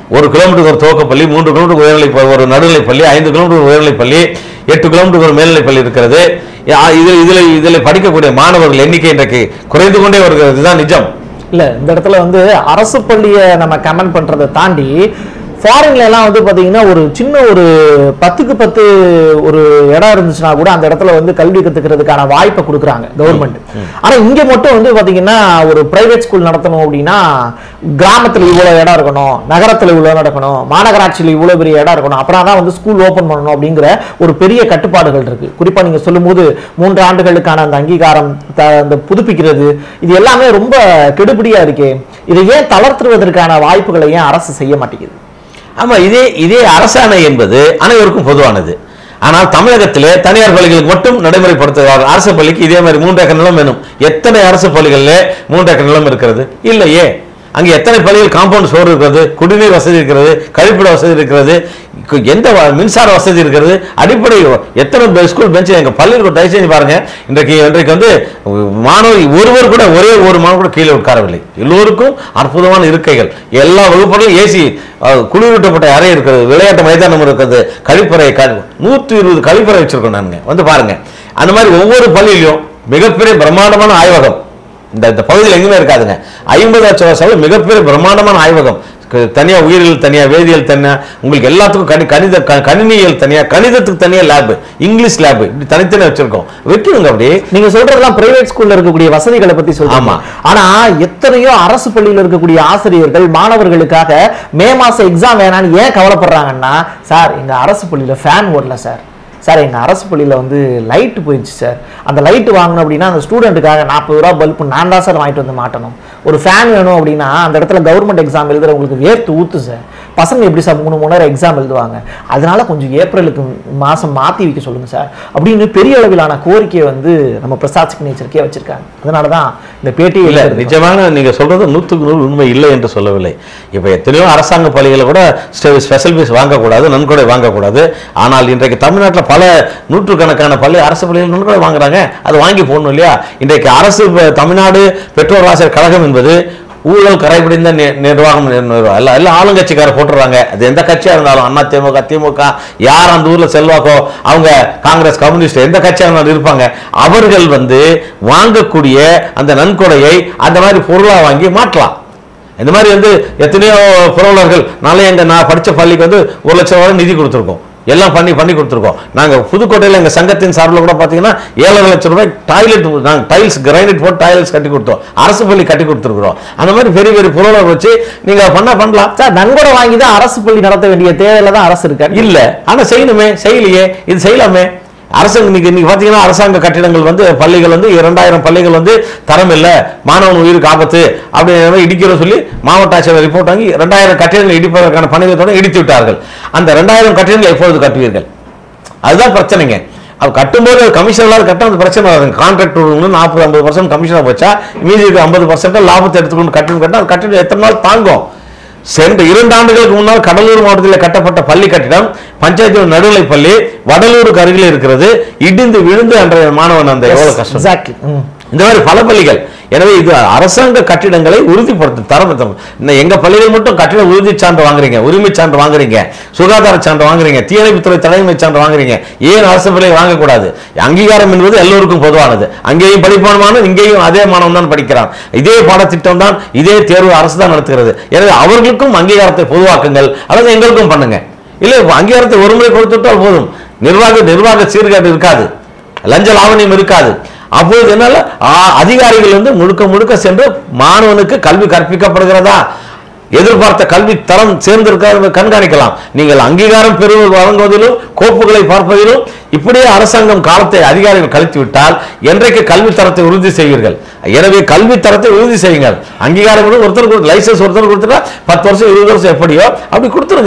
ஒரு கிலோமீட்டருக்கு ஒரு துவக்கப்பள்ளி மூன்று கிலோமீட்டர் உயர்நிலை ப- ஒரு நடுநிலைப் பள்ளி ஐந்து கிலோமீட்டர் உயர்நிலைப் பள்ளி எட்டு கிலோமீட்டர் ஒரு மேல்நிலைப் பள்ளி இருக்கிறது யா- இதில் இதில் இதில் படிக்கக்கூடிய மாணவர்கள் எண்ணிக்கை இன்றைக்கு குறைந்து கொண்டே வருகிறது இதுதான் நிஜம் இல்ல இந்த இடத்துல வந்து அரசு பள்ளியை நம்ம கமெண்ட் பண்றதை தாண்டி ஃபாரின்ல எல்லாம் வந்து பாத்தீங்கன்னா ஒரு சின்ன ஒரு பத்துக்கு பத்து ஒரு இடம் இருந்துச்சுன்னா கூட அந்த இடத்துல வந்து கல்வி கத்துக்கிறதுக்கான வாய்ப்பை கொடுக்குறாங்க கவர்மெண்ட் ஆனா இங்க மட்டும் வந்து பாத்தீங்கன்னா ஒரு பிரைவேட் ஸ்கூல் நடத்தணும் அப்படின்னா கிராமத்துல இவ்வளவு இடம் இருக்கணும் நகரத்துல இவ்வளவு இடம் இருக்கணும் மாநகராட்சியில இவ்வளவு பெரிய இடம் இருக்கணும் அப்புறம் தான் வந்து ஸ்கூல் ஓபன் பண்ணணும் அப்படிங்கிற ஒரு பெரிய கட்டுப்பாடுகள் இருக்கு குறிப்பா நீங்க சொல்லும்போது மூன்று ஆண்டுகளுக்கான அந்த அங்கீகாரம் த- அந்த புதுப்பிக்கிறது இது எல்லாமே ரொம்ப கெடுபிடியா இருக்கே இதை ஏன் தளர்த்துவதற்கான வாய்ப்புகளை ஏன் அரசு செய்ய மாட்டேங்குது ஆமா இதே இதே அரசாணை என்பது அனைவருக்கும் பொதுவானது ஆனால் தமிழகத்திலே தனியார் பள்ளிகளுக்கு மட்டும் நடைமுறைப்படுத்துகிறார்கள் அரசு பள்ளிக்கு இதே மாதிரி மூன்று ஏக்கர் நிலம் வேணும் எத்தனை அரசு பள்ளிகளில் மூன்று ஏக்கர் நிலம் இருக்கிறது இல்லையே அங்கே எத்தனை பள்ளிகள் காம்பவுண்ட் சோறு இருக்கிறது குடிநீர் வசதி இருக்கிறது கழிப்பிட வசதி இருக்கிறது கு- எந்த வ- மின்சார வசதி இருக்கிறது அடிப்படை எத்தனை பெ- ஸ்கூல் பெஞ்ச் எங்க பள்ளியில் தயவு செஞ்சு பாருங்க இன்றைக்கு இன்றைக்கு வந்து மாணவர் ஒருவர் கூட ஒரே ஒரு மாணவர் கூட கீழே உட்காரவில்லை எல்லோருக்கும் அற்புதமான இருக்கைகள் எல்லா வகுப்புகளும் ஏசி குளிரூட்டப்பட்ட அறை இருக்கிறது விளையாட்டு மைதானம் இருக்கிறது கழிப்பறை க- நூற்றி இருபது கழிப்பறை வச்சிருக்கோம் நானுங்க வந்து பாருங்க அந்த மாதிரி ஒவ்வொரு பள்ளியிலும் மிகப்பெரிய பிரம்மாண்டமான ஆய்வகம் இந்த இந்த பகுதியில் எங்குமே இருக்காதுங்க ஐம்பது லட்சம் வருஷம் மிகப்பெரிய பிரம்மாண்டமான ஆய்வகம் க- தனியா உயிரியல் தனியா வேதியியல் தனியா உங்களுக்கு எல்லாத்துக்கும் கணி கணித க- கணினியியல் தனியா கணிதத்துக்கு தனியா லேப் இங்கிலீஷ் லேப் இப்படி தனித்தனியா வச்சிருக்கோம் வைக்கணுங்க அப்படி நீங்க சொல்றதெல்லாம் பிரைவேட் ஸ்கூல்ல இருக்கக்கூடிய வசதிகளை பத்தி சொல்றீங்க ஆமா. ஆனா எத்தனையோ அரசு பள்ளியில் இருக்கக்கூடிய ஆசிரியர்கள் மாணவர்களுக்காக மே மாசம் எக்ஸாம் வேணான்னு ஏன் கவலைப்படுறாங்கன்னா சார் எங்க அரசு பள்ளியில ஃபேன் ஓடல சார் சார் எங்க அரசு பள்ளியில வந்து லைட் போயிடுச்சு சார் அந்த லைட் வாங்கணும் அப்படின்னா அந்த ஸ்டூடெண்ட்டுக்காக நாற்பது ரூபா பல்பு நான் தான் சார் வாங்கிட்டு வந்து மாட்டணும் ஒரு ஃபேன் வேணும் அப்படின்னா அந்த இடத்துல கவர்மெண்ட் எக்ஸாம் எழுதுறவங்களுக்கு வேர்த்து ஊத்து சார் பசங்க எப்படி சார் மூணு மணி நேரம் எக்ஸாம் எழுதுவாங்க அதனால கொஞ்சம் ஏப்ரலுக்கு மாசம் மாத்தி வைக்க சொல்லுங்க சார் அப்படின்னு பெரிய அளவிலான கோரிக்கையை வந்து நம்ம பிரசாத் சிக்னேச்சருக்கே வச்சிருக்காங்க அதனால தான் இந்த பேட்டி இல்ல எழுதுறது. நிஜமான நீங்க சொல்றது நூற்றுக்கு நூறு உண்மை இல்லை என்று சொல்லவில்லை இப்ப எத்தனையோ அரசாங்க பள்ளிகளை கூட ஸ்பெஷல் ஃபீஸ் வாங்கக்கூடாது நன்கொடை வாங்கக்கூடாது ஆனால் இன்றைக்கு தமிழ்நாட்டில் பல நூற்றுக்கணக்கான பள்ளி அரசு பள்ளிகள் நன்கொடை வாங்குறாங்க அது வாங்கி போடணும் இல்லையா இன்றைக்கு அரசு ப- தமிழ்நாடு பெற்றோர் ஆசிரியர் கழகம் என்பது ஊழல் கரைபிடிந்த நி- நிர்வாகம் நிர்வாகம். எல்லாம் எல்லாம் ஆளுங்கட்சிக்கார போட்டுறாங்க அது எந்த கட்சியா இருந்தாலும் அண்ணா திமுக திமுக யார் அந்த ஊர்ல செல்வாக்கோ அவங்க காங்கிரஸ் கம்யூனிஸ்ட் எந்த கட்சியா இருந்தாலும் இருப்பாங்க அவர்கள் வந்து வாங்கக்கூடிய அந்த நன்கொடையை அந்த மாதிரி பொருளா வாங்கி மாற்றலாம் இந்த மாதிரி வந்து எத்தனையோ புரவலர்கள் நாளை எங்க நான் படிச்ச பள்ளிக்கு வந்து ஒரு லட்சம் ரூபாய் நிதி கொடுத்துருக்கோம் எல்லாம் பண்ணி பண்ணி கொடுத்துருக்கோம் நாங்க புதுக்கோட்டையில எங்க சங்கத்தின் சார்பில் கூட பாத்தீங்கன்னா ஏழரை லட்சம் ரூபாய் டாய்லெட் நாங்க டைல்ஸ் கிரைனைட் போட்டு டைல்ஸ் கட்டி கொடுத்தோம் அரசு பள்ளி கட்டி கொடுத்துருக்குறோம் அந்த மாதிரி பெரிய பெரிய புரவலர் வச்சு நீங்க பண்ணா பண்ணலாம் சார் நன்கொடை வாங்கி தான் அரசு பள்ளி நடத்த வேண்டிய தேவையில தான் அரசு இருக்காரு இல்ல ஆனா செய்யணுமே செய்யலையே இது செய்யலாமே அரசாங்க இன்னைக்கு இன்னைக்கு பாத்தீங்கன்னா அரசாங்க கட்டிடங்கள் வந்து பள்ளிகள் வந்து இரண்டாயிரம் பள்ளிகள் வந்து தரம் இல்ல மாணவன் உயிருக்கு ஆபத்து அப்படி இடிக்கிறோம் சொல்லி மாவட்ட ஆட்சியர் ரிப்போர்ட் வாங்கி ரெண்டாயிரம் கட்டிடங்கள் இடிப்பதற்கான பணிகளை இடித்து விட்டார்கள் அந்த ரெண்டாயிரம் கட்டிடங்கள் எப்பொழுது கட்டுவீர்கள் அதுதான் பிரச்சனைங்க அது கட்டும்போது கமிஷன் இல்லாத கட்ட அந்த பிரச்சனை வராது கான்ட்ராக்ட் நாற்பது ஐம்பது பர்சன்ட் கமிஷனை வச்சா மீதி இருக்க ஐம்பது பர்சன்ட் லாபத்தை எடுத்துக்கொண்டு கட்டணம் கட்டினா அது கட்டிடம் எத்தனை நாள் தாங்கும் சென்ற இரண்டு ஆண்டுகளுக்கு முன்னால் கடலூர் மாவட்டத்தில் கட்டப்பட்ட பள்ளி கட்டிடம் பஞ்சாயத்து நடுநிலைப் பள்ளி வடலூருக்கு அருகில் இருக்கிறது இடிந்து விழுந்து அன்றைய மாணவன் அந்த எவ்வளவு கஷ்டம் எக்ஸாக்ட்லி இந்த மாதிரி பல பள்ளிகள் எனவே இது அரசாங்க கட்டிடங்களை உறுதிப்படுத்தும் தரம் தரம். இந்த எங்க பள்ளிகள் மட்டும் கட்டிட உறுதி சான்று வாங்குறீங்க உரிமை சான்று வாங்குறீங்க சுகாதார சான்று வாங்குறீங்க தீயணைப்புத்துறை தலைமை சான்று வாங்குறீங்க ஏன் அரசு பள்ளியை வாங்கக்கூடாது அங்கீகாரம் என்பது எல்லோருக்கும் பொதுவானது அங்கேயும் படிப்பான மாணவன் இங்கேயும் அதே மாணவன் தான் படிக்கிறான் இதே பாடத்திட்டம் தான் இதே தேர்வு அரசு தான் நடத்துகிறது எனவே அவர்களுக்கும் அங்கீகாரத்தை பொதுவாக்குங்கள் அல்லது எங்களுக்கும் பண்ணுங்க இல்லை அங்கீகாரத்தை ஒருமுறை கொடுத்துட்டால் போதும் நிர்வாக நிர்வாக சீர்கேடு இருக்காது லஞ்ச லாவணியம் இருக்காது அப்பொழுது என்னால ஆ, அதிகாரிகள் வந்து முழுக்க முழுக்க சென்று மாணவனுக்கு கல்வி கற்பிக்கப்படுகிறதா எதிர்பார்த்த கல்வி தரம் சேர்ந்திருக்க கண்காணிக்கலாம் நீங்கள் அங்கீகாரம் பெறுவது வழங்குவதிலும் கோப்புகளை பார்ப்பதிலும் இப்படியே அரசாங்கம் காலத்தை அதிகாரிகள் கழித்து விட்டால் என்றைக்கு கல்வி தரத்தை உறுதி செய்வீர்கள் எனவே கல்வி தரத்தை உறுதி செய்யுங்கள் அங்கீகாரம் கூட ஒருத்தர் லைசன்ஸ் ஒருத்தர் கொடுத்துட்டா பத்து வருஷம் இருபது வருஷம் எப்படியோ அப்படி கொடுத்துருங்க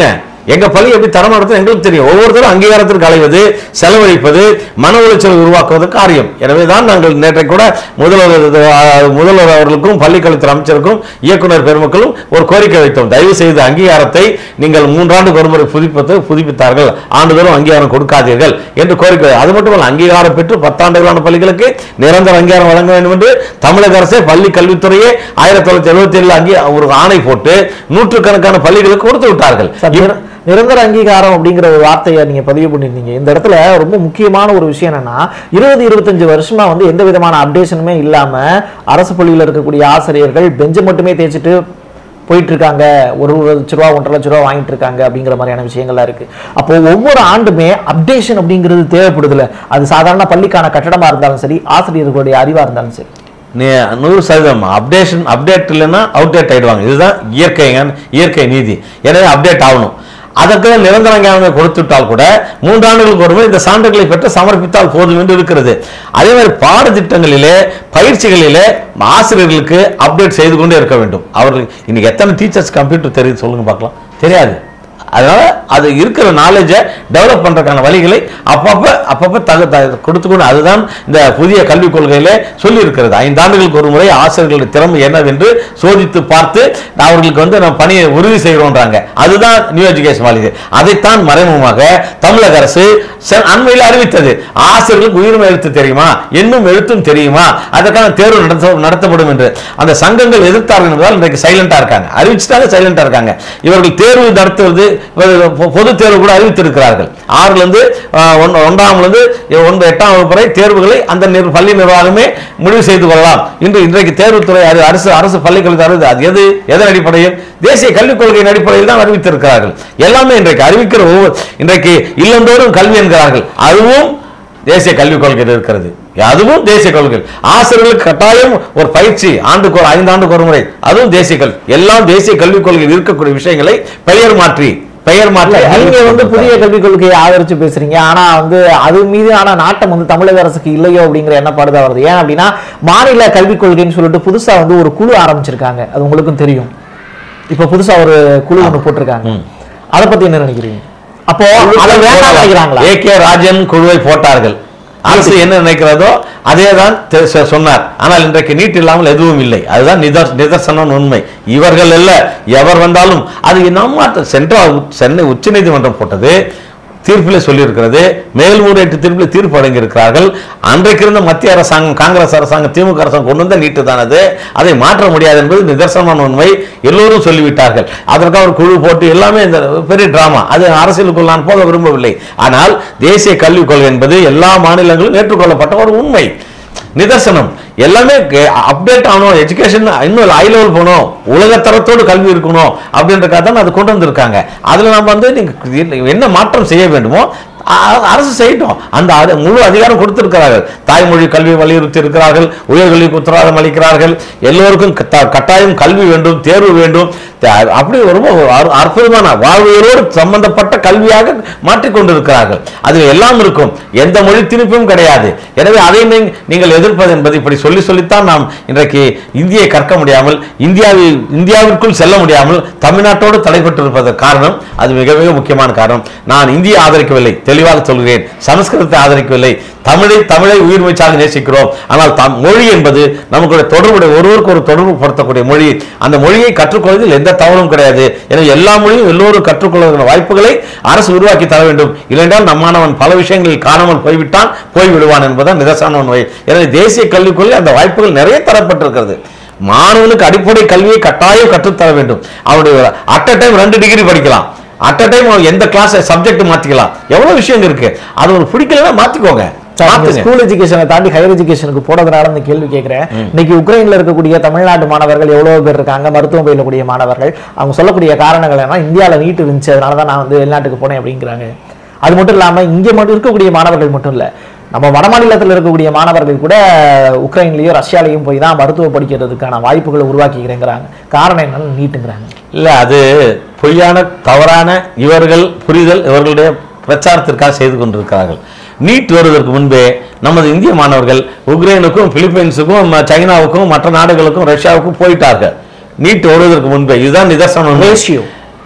எங்க பள்ளி எப்படி தரம் நடத்தும் எங்களுக்கு தெரியும் ஒவ்வொருத்தரும் அங்கீகாரத்திற்கு அலைவது செலவழிப்பது மன உளைச்சல் உருவாக்குவது காரியம் எனவே தான் நாங்கள் நேற்றை கூட முதல்வர் அஹ், முதல்வர் அவர்களுக்கும் பள்ளிக்கல்வித்துறை அமைச்சருக்கும் இயக்குனர் பெருமக்களும் ஒரு கோரிக்கை வைத்தோம் தயவு செய்து அங்கீகாரத்தை நீங்கள் மூன்றாண்டுக்கு ஒருமுறை புதுப்பித்து புதுப்பித்தார்கள் ஆண்டுதோறும் அங்கீகாரம் கொடுக்காதீர்கள் என்று கோரிக்கை அது மட்டுமல்ல அங்கீகாரம் பெற்று பத்தாண்டுகளான பள்ளிகளுக்கு நிரந்தர அங்கீகாரம் வழங்க வேண்டும் என்று தமிழக அரசே பள்ளி கல்வித்துறையே ஆயிரத்தி தொள்ளாயிரத்தி எழுபத்தி ஏழு அங்கே ஒரு ஆணை போட்டு நூற்றுக்கணக்கான பள்ளிகளுக்கு கொடுத்து விட்டார்கள் சார், நிர- நிரந்தர அங்கீகாரம் அப்படிங்கிற ஒரு வார்த்தையை நீங்க பதிவு பண்ணியிருந்தீங்க இந்த இடத்துல ரொம்ப முக்கியமான ஒரு விஷயம் என்னன்னா இருபது இருபத்தஞ்சு வருஷமா வந்து எந்த விதமான அப்டேஷனுமே இல்லாம அரசு பள்ளியில் இருக்கக்கூடிய ஆசிரியர்கள் பெஞ்சை மட்டுமே தேய்ச்சிட்டு போயிட்டு இருக்காங்க ஒரு ஒரு லட்ச ரூபா ஒன்றரை லட்ச ரூபா வாங்கிட்டு இருக்காங்க அப்படிங்கிற மாதிரியான விஷயங்கள்லாம் இருக்கு அப்போ ஒவ்வொரு ஆண்டுமே அப்டேஷன் அப்படிங்கிறது தேவைப்படுதுல அது சாதாரண பள்ளிக்கான கட்டடமா இருந்தாலும் சரி ஆசிரியர்களுடைய அறிவா இருந்தாலும் சரி நீ நூறு சதவீதம் அப்டேஷன் அப்டேட் இல்லைன்னா அவுடேட் ஆயிடுவாங்க இதுதான் இயற்கைங்க இயற்கை நீதி எனவே அப்டேட் ஆகணும் அதற்கு நிரந்தர அங்கீகாரம் கொடுத்துவிட்டால் கூட மூன்றாண்டுகளுக்கு ஒருமுறை இந்த சான்றுகளை பெற்று சமர்ப்பித்தால் போதும் என்று இருக்கிறது அதே மாதிரி பாடத்திட்டங்களிலே பயிற்சிகளிலே ஆசிரியர்களுக்கு அப்டேட் செய்து கொண்டே இருக்க வேண்டும் அவர்கள் இன்னைக்கு எத்தனை டீச்சர்ஸ் கம்ப்யூட்டர் தெரியுது சொல்லுங்க பார்க்கலாம் தெரியாது அதனால அது இருக்கிற நாலேஜை டெவலப் பண்றதுக்கான வழிகளை அப்பப்ப அப்பப்ப தக த- கொடுத்துக்கணும் அதுதான் இந்த புதிய கல்விக் கொள்கையிலே சொல்லி இருக்கிறது ஐந்தாண்டுகளுக்கு ஒரு முறை ஆசிரியர்களுடைய திறமை என்னவென்று சோதித்து பார்த்து அவர்களுக்கு வந்து நம்ம பணியை உறுதி செய்கிறோன்றாங்க அதுதான் நியூ எஜுகேஷன் பாலிசி அதைத்தான் மறைமுகமாக தமிழக அரசு செ- அண்மையில் அறிவித்தது ஆசிரியர்களுக்கு உயிரும் எழுத்து தெரியுமா என்னும் எழுத்தும் தெரியுமா அதற்கான தேர்வு நடத்த நடத்தப்படும் என்று அந்த சங்கங்கள் எதிர்த்தார்கள் என்பதால் இன்றைக்கு சைலண்டா இருக்காங்க அறிவிச்சுட்டாங்க சைலண்டா இருக்காங்க இவர்கள் தேர்வு நடத்துவது இவர்கள் பொ- பொது தேர்வு கூட அறிவித்திருக்கிறார்கள் ஆறுல இருந்து ஆஹ், ஒன்- ஒன்றாம்ல இருந்து ஒன்று எட்டாம் வகுப்பு வரை தேர்வுகளை அந்த நிர்- பள்ளி நிர்வாகமே முடிவு செய்து கொள்ளலாம் இன்று இன்றைக்கு தேர்வுத்துறை அது அரசு அரசு பள்ளிக்கல்வி அறிவித்து அது எது எதன் அடிப்படையில் தேசிய கல்விக் கொள்கையின் அடிப்படையில் தான் அறிவித்திருக்கிறார்கள் எல்லாமே இன்றைக்கு அறிவிக்கிற ஒவ்வொரு இன்றைக்கு இல்லந்தோறும் கல்வி என்கிறார்கள் அதுவும் தேசிய கல்விக் கொள்கையில் இருக்கிறது அதுவும் தேசிய கொள்கை ஆசிரியர்களுக்கு கட்டாயம் ஒரு பயிற்சி ஆண்டுக்கு ஒரு ஐந்து ஆண்டுக்கு ஒரு முறை அதுவும் தேசிய கல்வி எல்லாம் தேசிய கல்விக் கொள்கையில் இருக்கக்கூடிய விஷயங்களை பெயர் மாற்றி பெயர் மாற்றி நீங்க அறிவித்துக் வந்து புதிய கொண்டிருக்கிறார்கள். கல்விக் கொள்கையை ஆதரிச்சு பேசுறீங்க ஆனா வந்து அது மீதான நாட்டம் வந்து தமிழக அரசுக்கு இல்லையோ அப்படிங்கிற எண்ணப்பாடு தான் வருது ஏன் அப்படின்னா மாநில கல்விக் கொள்கைன்னு சொல்லிட்டு புதுசா வந்து ஒரு குழு ஆரம்பிச்சிருக்காங்க அது உங்களுக்கும் தெரியும் இப்ப புதுசா ஒரு குழு ஒண்ணு போட்டிருக்காங்க அதை பத்தி என்ன நினைக்கிறீங்க அப்போ அதை வேண்டாம் நினைக்கிறாங்களா ஏ கே ராஜன் குழுவை போட்டார்கள் அரசு என்ன நினைக்கிறதோ அதே தான் தெ- சொ- சொன்னார் ஆனால் இன்றைக்கு நீட் இல்லாமல் எதுவும் இல்லை அதுதான் நிதர் நிதர்சனம் உண்மை இவர்கள் அல்ல எவர் வந்தாலும் அது நம்ம சென்ட்ரல் சென்னை உச்சநீதிமன்றம் போட்டது தீர்ப்பிலே சொல்லியிருக்கிறது மேல்முறையீட்டு தீர்ப்பில் தீர்ப்பு வழங்கியிருக்கிறார்கள் அன்றைக்கு இருந்த மத்திய அரசாங்கம் காங்கிரஸ் அரசாங்கம் திமுக அரசாங்கம் கொண்டு வந்த நீட்டு தான் அது அதை மாற்ற முடியாது என்பது நிதர்சனமான உண்மை எல்லோரும் சொல்லிவிட்டார்கள் அதற்காக ஒரு குழு போட்டு எல்லாமே இந்த பெரிய டிராமா அது அரசியலுக்குள் நான் போக விரும்பவில்லை ஆனால் தேசிய கல்விக் கொள்கை என்பது எல்லா மாநிலங்களும் ஏற்றுக்கொள்ளப்பட்ட ஒரு உண்மை நிதர்சனம் எல்லாமே அப்டேட் ஆகணும் எஜுகேஷன் இன்னும் ஹை லெவல் போகணும் உலகத்தரத்தோடு கல்வி இருக்கணும் அப்படின்றக்காக தான் அது கொண்டு வந்திருக்காங்க அதுல நம்ம வந்து நீங்க என்ன மாற்றம் செய்ய வேண்டுமோ அ- அரசு செய்யட்டும் அந்த அதி- முழு அதிகாரம் கொடுத்திருக்கிறார்கள் தாய்மொழி கல்வி வலியுறுத்தி இருக்கிறார்கள் உயர்கல்விக்கு உத்தரவாதம் அளிக்கிறார்கள் எல்லோருக்கும் கட்ட- கட்டாயம் கல்வி வேண்டும் தேர்வு வேண்டும் த- அப்படி ரொம்ப ஒரு அற்- அற்புதமான வாழ்வியலோடு சம்பந்தப்பட்ட கல்வியாக மாற்றிக் கொண்டிருக்கிறார்கள் அதில் எல்லாம் இருக்கும் எந்த மொழி திணிப்பும் கிடையாது எனவே அதை நீங்க- நீங்கள் எதிர்ப்பது என்பது இப்படி சொல்லி சொல்லித்தான் நாம் இன்றைக்கு இந்தியை கற்க முடியாமல் இந்தியாவில் இந்தியாவிற்குள் செல்ல முடியாமல் தமிழ்நாட்டோடு தடைப்பட்டிருப்பதற்கு காரணம் அது மிக மிக முக்கியமான காரணம் நான் இந்தியை ஆதரிக்கவில்லை தெளிவாக சொல்கிறேன் சமஸ்கிருதத்தை ஆதரிக்கவில்லை தமிழை தமிழை உயிர் மூச்சாக நேசிக்கிறோம் ஆனால் தம் மொழி என்பது நமக்குடைய தொடர்புடைய ஒருவருக்கு ஒரு தொடர்பு படுத்தக்கூடிய மொழி அந்த மொழியை கற்றுக்கொள்வதில் எந்த தவறும் கிடையாது எனவே எல்லா மொழியும் எல்லோரும் கற்றுக்கொள்வதற்கான வாய்ப்புகளை அரசு உருவாக்கி தர வேண்டும் இல்லையென்றால் நம்மானவன் பல விஷயங்களில் காணாமல் போய்விட்டான் போய் விடுவான் என்பதுதான் நிதர்சன உண்மை எனவே தேசிய கல்விக் கொள்கை அந்த வாய்ப்புகள் நிறைய தரப்பட்டிருக்கிறது மாணவனுக்கு அடிப்படை கல்வியை கட்டாயம் கற்றுத்தர வேண்டும் அவனுடைய அட் அ டைம் ரெண்டு டிகிரி படிக்கலாம் அட் அ டைம் எந்த கிளாஸ் சப்ஜெக்ட் மாத்திக்கலாம் எவ்வளவு விஷயம் இருக்கு அது ஒரு பிடிக்கலன்னா மாத்திக்கோங்க மாத்துங்க. ஸ்கூல் எஜுகேஷனை தாண்டி ஹையர் எஜுகேஷனுக்கு போனதுனால இந்த கேள்வி கேட்கிறேன் இன்னைக்கு உக்ரைன்ல இருக்கக்கூடிய தமிழ்நாட்டு மாணவர்கள் எவ்வளவு பேர் இருக்காங்க மருத்துவம் பயிலக்கூடிய மாணவர்கள் அவங்க சொல்லக்கூடிய காரணங்கள் என்ன இந்தியால நீட் இருந்துச்சு அதனால தான் நான் வந்து வெளிநாட்டுக்கு போனேன் அப்படிங்கிறாங்க அது மட்டும் இல்லாம இங்க மட்டும் இருக்கக்கூடிய மாணவர்கள் மட்டும் இல்ல நம்ம வட மாநிலத்தில் இருக்கக்கூடிய மாணவர்கள் கூட உக்ரைன்லயும் ரஷ்யாலையும் போய் தான் மருத்துவம் படிக்கிறதுக்கான வாய்ப்புகளை உருவாக்கிக்கிறேங்கிறாங்க காரணம் என்னன்னு நீட்டுங்கிறாங்க இல்ல அது பொய்யான தவறான இவர்கள் புரிதல் இவர்களுடைய பிரச்சாரத்திற்காக செய்து கொண்டிருக்கிறார்கள் நீட் வருவதற்கு முன்பே நமது இந்திய மாணவர்கள் உக்ரைனுக்கும் பிலிப்பைன்ஸுக்கும் ம- சைனாவுக்கும் மற்ற நாடுகளுக்கும் ரஷ்யாவுக்கும் போயிட்டார்கள் நீட் வருவதற்கு முன்பே இதுதான் நிதர்சனம் ரேஷியோ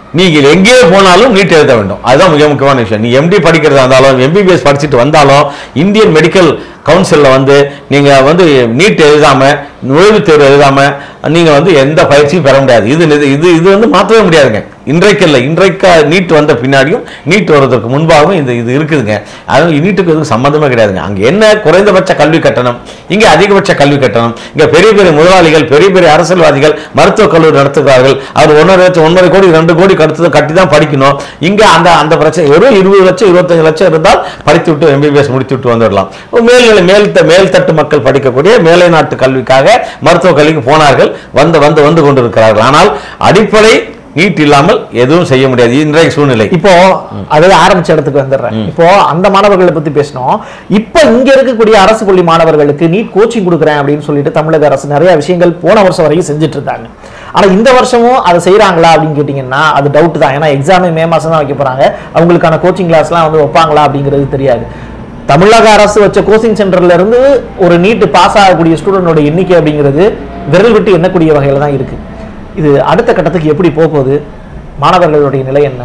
நீங்கள் எங்கேயே போனாலும் நீட் எழுத வேண்டும் அதுதான் மிக முக்கியமான விஷயம் நீ எம்டி படிக்கிறதா இருந்தாலும் எம்பிபிஎஸ் படிச்சுட்டு வந்தாலும் இந்தியன் மெடிக்கல் கவுன்சிலில் வந்து நீங்கள் வந்து நீட் எழுதாம நுழைவுத் தேர்வு எழுதாம நீங்கள் வந்து எந்த பயிற்சியும் பெற முடியாது இது இது- இது இது வந்து மாற்றவே முடியாதுங்க இன்றைக்கு இல்லை இன்றைக்கு நீட் வந்த பின்னாடியும் நீட் வருவதற்கு முன்பாகவும் இந்த இது இருக்குதுங்க அதனால நீட்டுக்கு எதுவும் சம்மந்தமே கிடையாதுங்க அங்கே என்ன குறைந்தபட்ச கல்வி கட்டணம் இங்கே அதிகபட்ச கல்வி கட்டணம் இங்கே பெரிய பெரிய முதலாளிகள் பெரிய பெரிய அரசியல்வாதிகள் மருத்துவக் கல்லூரி நடத்துகிறார்கள் அவர் ஒன்றரை லட்சம் ஒன்றரை கோடி ரெண்டு கோடி கடுத்து கட்டி தான் படிக்கணும் இங்கே அந்த அந்த பிரச்சனை வெறும் இருபது லட்சம் இருபத்தஞ்சு லட்சம் இருந்தால் படித்து விட்டு எம்பிபிஎஸ் முடித்து விட்டு வந்துடலாம் மேல்நிலை மேல்த மேல்தட்டு மக்கள் படிக்கக்கூடிய மேலை நாட்டு கல்விக்காக மருத்துவக் கல்விக்கு போனார்கள் வந்து வந்து வந்து கொண்டிருக்கிறார்கள் ஆனால் அடிப்படை நீட் இல்லாமல் எதுவும் செய்ய முடியாது இன்றைய சூழ்நிலை இப்போ அதாவது ஆரம்பிச்ச இடத்துக்கு வந்துடுறேன் இப்போ அந்த மாணவர்களை பத்தி பேசணும் இப்போ இங்க இருக்கக்கூடிய அரசு பள்ளி மாணவர்களுக்கு நீட் கோச்சிங் கொடுக்குறேன் அப்படின்னு சொல்லிட்டு தமிழக அரசு நிறைய விஷயங்கள் போன வருஷம் வரைக்கும் செஞ்சுட்டு இருந்தாங்க ஆனா இந்த வருஷமும் அதை செய்றாங்களா அப்படின்னு கேட்டீங்கன்னா அது டவுட் தான் ஏன்னா எக்ஸாமே மே மாசம் தான் வைக்க போறாங்க அவங்களுக்கான கோச்சிங் கிளாஸ்லாம் வந்து வைப்பாங்களா அப்படிங்கிறது தெரியாது தமிழக அரசு வச்ச கோச்சிங் சென்டர்ல இருந்து ஒரு நீட் பாஸ் ஆகக்கூடிய ஸ்டூடெண்டோட எண்ணிக்கை அப்படிங்கிறது விரல் விட்டு எண்ணக்கூடிய வகையில தான் இருக்கு இது அடுத்த கட்டத்துக்கு எப்படி போக போகுது மாணவர்களுடைய நிலை என்ன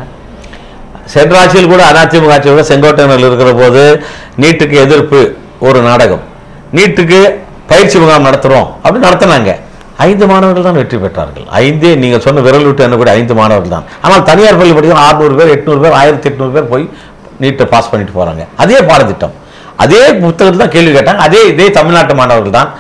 சென்ற ஆட்சியில் கூட அதிமுக ஆட்சியில் கூட செங்கோட்டையனில் இருக்கிற போது நீட்டுக்கு எதிர்ப்பு ஒரு நாடகம் நீட்டுக்கு பயிற்சி முகாம் நடத்துறோம் அப்படின்னு நடத்தினாங்க ஐந்து மாணவர்கள் தான் வெற்றி பெற்றார்கள் ஐந்தே நீங்க சொன்ன விரல் விட்டு எண்ணக்கூடிய ஐந்து மாணவர்கள் தான் ஆனால் தனியார் பள்ளி படிக்கிற ஆறுநூறு பேர் எட்நூறு பேர் ஆயிரத்தி எட்நூறு பேர் போய் நீட்டை பாஸ் பண்ணிட்டு போறாங்க அதே பாடத்திட்டம் அதே புத்தகத்தில் தான் கேள்வி கேட்டாங்க அதே இதே தமிழ்நாட்டு மாணவர்கள் தான்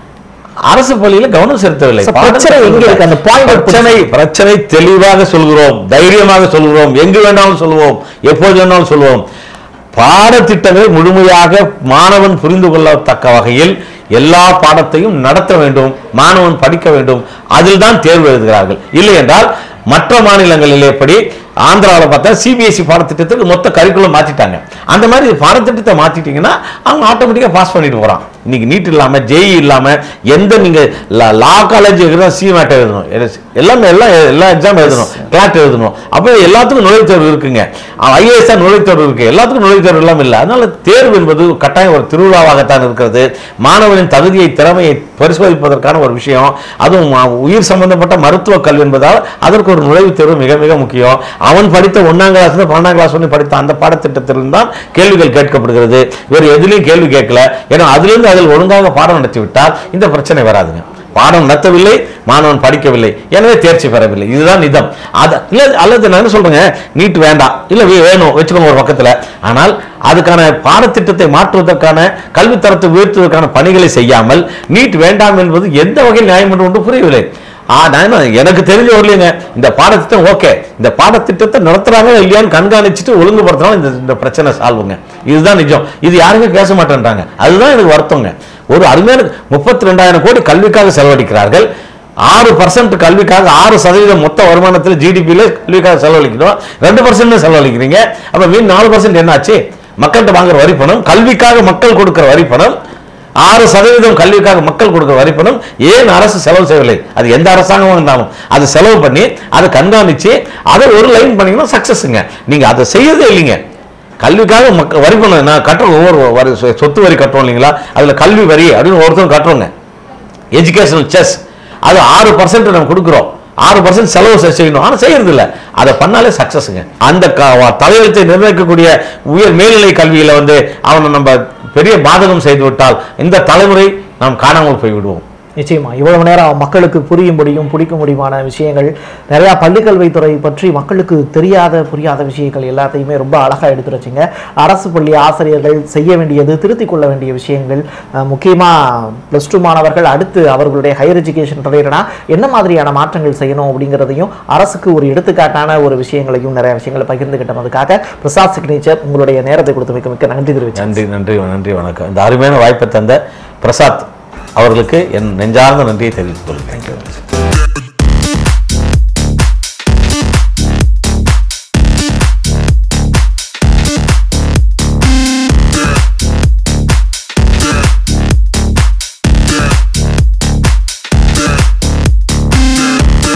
அரசு பள்ளியில கவனம் செலுத்தவில்லை So, பிரச்சனை எங்க இருக்கு? அந்த point out பிரச்சனை பிரச்சனை தெளிவாக சொல்கிறோம் தைரியமாக சொல்கிறோம் எங்கு வேணாலும் சொல்லுவோம் எப்போது வேணாலும் சொல்லுவோம் பாடத்திட்டங்களை முழுமையாக மாணவன் புரிந்து கொள்ளத்தக்க வகையில் எல்லா பாடத்தையும் நடத்த வேண்டும் மாணவன் படிக்க வேண்டும் அதில் தான் தேர்வு எழுதுகிறார்கள் இல்லை என்றால் மற்ற மாநிலங்களில் எப்படி ஆந்திராவில் பார்த்தா சிபிஎஸ்சி பாடத்திட்டத்துக்கு மொத்த கரிக்குலம் மாத்திட்டாங்க அந்த மாதிரி பாடத்திட்டத்தை மாத்திட்டீங்கன்னா அவங்க ஆட்டோமேட்டிக்காக பாஸ் பண்ணிட்டு போறான் இன்னைக்கு நீட் இல்லாம ஜேஇ இல்லாம எந்த நீங்க லா காலேஜ் எழுதணும் சி மேட் எழுதணும் எல்எஸ் எல்லாமே எல்லாம் எல்லா எக்ஸாம் எழுதணும் கிளாட் எழுதணும் அப்போ எல்லாத்துக்கும் நுழைவுத் தேர்வு இருக்குங்க ஐஏஎஸ் நுழைவுத் தேர்வு இருக்கு எல்லாத்துக்கும் நுழைவுத் தேர்வு இல்லாமல் இல்லை அதனால தேர்வு என்பது கட்டாயம் ஒரு திருவிழாவாகத்தான் இருக்கிறது மாணவனின் தகுதியை திறமையை பரிசோதிப்பதற்கான ஒரு விஷயம் அதுவும் மா- உயிர் சம்பந்தப்பட்ட மருத்துவ கல்வி என்பதால் அதற்கு ஒரு நுழைவுத் தேர்வு மிக மிக முக்கியம் அவன் படித்த ஒன்னாம் கிளாஸ் பன்னெண்டாம் கிளாஸ் வரை படித்த அந்த பாடத்திட்டத்திலிருந்து தான் கேள்விகள் கேட்கப்படுகிறது வேறு எதுலையும் கேள்வி கேட்கல ஏன்னா அதிலிருந்து அதில் ஒழுங்காக பாடம் நடத்தி விட்டால் இந்த பிரச்சனை வராதுங்க பாடம் நடத்தவில்லை மாணவன் படிக்கவில்லை எனவே தேர்ச்சி பெறவில்லை இதுதான் நிதம் அது இல்ல அல்லது நான் என்ன சொல்றேங்க நீட் வேண்டாம் இல்ல வே- வேணும் வச்சுக்கோங்க ஒரு பக்கத்துல ஆனால் அதுக்கான பாடத்திட்டத்தை மாற்றுவதற்கான கல்வி தரத்தை உயர்த்துவதற்கான பணிகளை செய்யாமல் நீட் வேண்டாம் என்பது எந்த வகையில் நியாயம் என்று ஒன்று புரியவில்லை ஆ, நான் என்ன, எனக்கு தெரிஞ்ச வரலையுங்க இந்த பாடத்திட்டம் ஓகே இந்த பாடத்திட்டத்தை நடத்துறாங்க இல்லையான்னு கண்காணிச்சுட்டு ஒழுங்குபடுத்தினாலும் இந்த இந்த பிரச்சனை சால்வுங்க இதுதான் நிஜம் இது யாருமே பேச மாட்டேன்றாங்க அதுதான் எனக்கு வருத்தங்க ஒரு அருமையான முப்பத்தி ரெண்டாயிரம் கோடி கல்விக்காக செலவழிக்கிறார்கள் ஆறு பர்சன்ட் கல்விக்காக ஆறு சதவீதம் மொத்த வருமானத்தில் ஜிடிபியில் கல்விக்காக செலவழிக்கிறோம் ரெண்டு பர்சன்ட் செலவழிக்கிறீங்க அப்ப மீன் நாலு பர்சன்ட் என்னாச்சு மக்கள்கிட்ட வாங்குற வரி பணம் கல்விக்காக மக்கள் கொடுக்கிற வரி பணம் ஆறு சதவீதம் கல்விக்காக மக்கள் கொடுக்கிற வரி பணம் ஏன் அரசு செலவு செய்யவில்லை அது எந்த அரசாங்கமும் இருந்தாலும் அது செலவு பண்ணி அதை கண்காணிச்சு அதை ஒரு லைன் பண்ணீங்கன்னா சக்சஸ்ங்க நீங்க அதை செய்யறதே இல்லைங்க கல்விக்காக மக்கள் வரி பணம் நான் கட்டுறோம் ஒவ்வொரு வரி சொ- சொத்து வரி கட்டுறோம் இல்லைங்களா அதுல கல்வி வரி அப்படின்னு ஒருத்தரும் கட்டுறோங்க எஜுகேஷனல் செஸ் அது ஆறு பர்சன்ட் நம்ம கொடுக்குறோம் ஆறு பர்சன்ட் செலவு செ- செய்யணும் ஆனால் செய்யறது இல்ல அதை பண்ணாலே சக்சஸுங்க அந்த க- தலையெழுத்தை நிர்ணயிக்கக்கூடிய உயர் மேல்நிலை கல்வியில வந்து அவனை நம்ம பெரிய பாதகம் செய்து விட்டால் இந்த தலைமுறை நாம் காணாமல் போய் விடுவோம் நிச்சயமா இவ்வளவு நேரம் மக்களுக்கு புரியும்படியும் பிடிக்க முடியுமான விஷயங்கள் நிறைய பள்ளிக்கல்வித்துறை பற்றி மக்களுக்கு தெரியாத புரியாத விஷயங்கள் எல்லாத்தையுமே ரொம்ப அழகா எடுத்து வச்சிங்க அரசு பள்ளி ஆசிரியர்கள் செய்ய வேண்டியது திருத்திக் கொள்ள வேண்டிய விஷயங்கள் அஹ், முக்கியமா ப்ளஸ் டூ மாணவர்கள் அடுத்து அவர்களுடைய ஹையர் எஜுகேஷன் ரிலேட்டடா என்ன மாதிரியான மாற்றங்கள் செய்யணும் அப்படிங்கிறதையும் அரசுக்கு ஒரு எடுத்துக்காட்டான ஒரு விஷயங்களையும் நிறைய விஷயங்களை பகிர்ந்துகிட்டதுக்காக பிரசாத் சிக்னேச்சர் உங்களுடைய நேரத்தை கொடுத்து மிக்க மிக்க நன்றி தெரிவிச்சேன் நன்றி நன்றி நன்றி வணக்கம் இந்த அருமையான வாய்ப்பை தந்த பிரசாத் அவர்களுக்கு என் நெஞ்சார்ந்த நன்றியை தெரிவித்துக் கொள்கிறேன்